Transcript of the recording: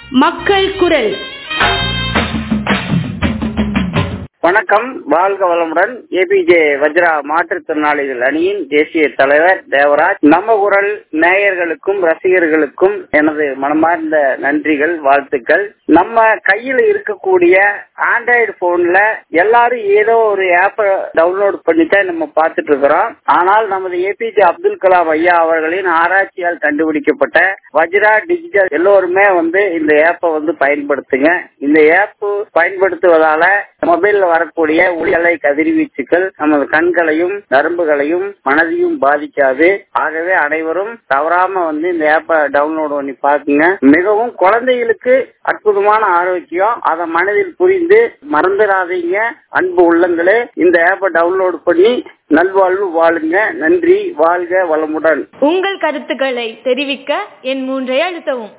மக்கள் குரல் வணக்கம் வாழ்க வளமுடன் ஏபிஜே வஜ்ரா மாற்றுத்திறனாளிகள் அணியின் தேசிய தலைவர் தேவராஜ் நம்ம குரல் நேயர்களுக்கும் ரசிகர்களுக்கும் எனது மனமார்ந்த நன்றிகள் வாழ்த்துக்கள் நம்ம கையில் இருக்கக்கூடிய ஆண்ட்ராய்டு போன்ல எல்லாரும் ஏதோ ஒரு ஆப்பை டவுன்லோட் பண்ணித்தான் நம்ம பார்த்துட்டு இருக்கிறோம் ஆனால் நமது ஏபிஜே அப்துல் கலாம் ஐயா அவர்களின் ஆராய்ச்சியால் கண்டுபிடிக்கப்பட்ட வஜ்ரா டிஜிட்டல் எல்லோருமே வந்து இந்த ஆப்பை வந்து பயன்படுத்துங்க இந்த ஆப் பயன்படுத்துவதால மொபைல்ல வரக்கூடிய ஒளியலை கதிர்வீச்சுக்கள் நமது கண்களையும் நரம்புகளையும் மனதையும் பாதிக்காது ஆகவே அனைவரும் தவறாம வந்து இந்த ஆப்பை டவுன்லோட் பண்ணி பாக்குங்க மிகவும் குழந்தைகளுக்கு அற்புதமான ஆரோக்கியம் அதை மனதில் புரிந்து மறந்துடாதீங்க அன்பு உள்ளங்களே இந்த ஆப்பை டவுன்லோட் பண்ணி நல்வாழ்வு வாழுங்க நன்றி வாழ்க வளமுடன் உங்கள் கருத்துக்களை தெரிவிக்க என் மூன்றை அழுத்தவும்